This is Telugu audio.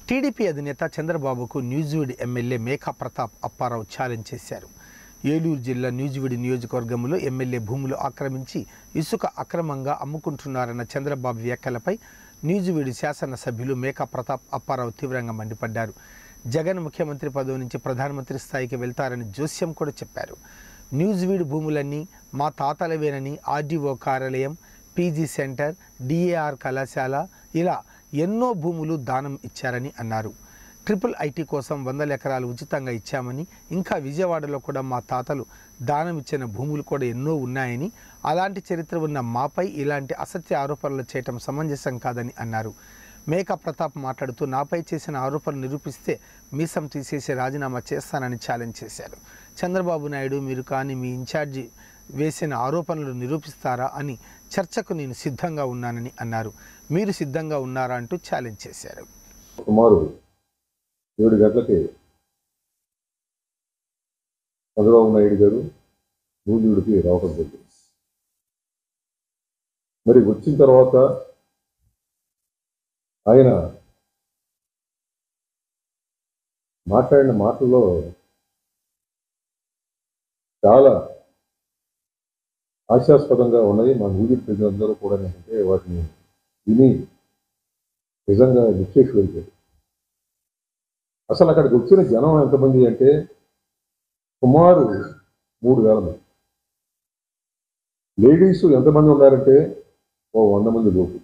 టీడీపీ అధినేత చంద్రబాబుకు న్యూజివీడ్ ఎమ్మెల్యే మేఘా ప్రతాప్ అప్పారావు ఛాలెంజ్ చేశారు ఏలూరు జిల్లా న్యూజివీడ్ నియోజకవర్గంలో ఎమ్మెల్యే భూములు ఆక్రమించి ఇసుక అక్రమంగా అమ్ముకుంటున్నారన్న చంద్రబాబు వ్యాఖ్యలపై న్యూజివీడ్ శాసనసభ్యులు మేఘా ప్రతాప్ అప్పారావు తీవ్రంగా మండిపడ్డారు జగన్ ముఖ్యమంత్రి పదవి నుంచి ప్రధానమంత్రి స్థాయికి వెళ్తారని జోస్యం కూడా చెప్పారు న్యూజివీడ్ భూములన్నీ మా తాతలవేనని ఆర్డీఓ కార్యాలయం పీజీ సెంటర్ డిఏఆర్ కళాశాల ఇలా ఎన్నో భూములు దానం ఇచ్చారని అన్నారు ట్రిపుల్ ఐటీ కోసం వందల ఎకరాలు ఉచితంగా ఇచ్చామని ఇంకా విజయవాడలో కూడా మా తాతలు దానం ఇచ్చిన భూములు కూడా ఎన్నో ఉన్నాయని అలాంటి చరిత్ర ఉన్న మాపై ఇలాంటి అసత్య ఆరోపణలు చేయటం సమంజసం కాదని అన్నారు మేకా ప్రతాప్ మాట్లాడుతూ నాపై చేసిన ఆరోపణలు నిరూపిస్తే మీసం తీసేసి రాజీనామా చేస్తానని ఛాలెంజ్ చేశారు చంద్రబాబు నాయుడు మీరు కానీ మీ ఇన్ఛార్జి వేసిన ఆరోపణలు నిరూపిస్తారా అని చర్చకు నేను సిద్ధంగా ఉన్నానని అన్నారు మీరు సిద్ధంగా ఉన్నారా అంటూ ఛాలెంజ్ చేశారు సుమారు ఏడు గంటలకి చంద్రబాబు నాయుడు గారు నూజివీడికి రావడం జరిగింది మరి వచ్చిన తర్వాత ఆయన మాట్లాడిన మాటల్లో చాలా హాస్యాస్పదంగా ఉన్నాయి మా నూజివీడి ప్రజలందరూ కూడా ఏంటంటే వాటిని విని నిజంగా నిక్షేష్ అయిపోయారు అసలు అక్కడికి వచ్చిన జనం ఎంతమంది అంటే సుమారు మూడు వేల మంది లేడీస్ ఎంతమంది ఉన్నారంటే ఓ వంద మంది లోపు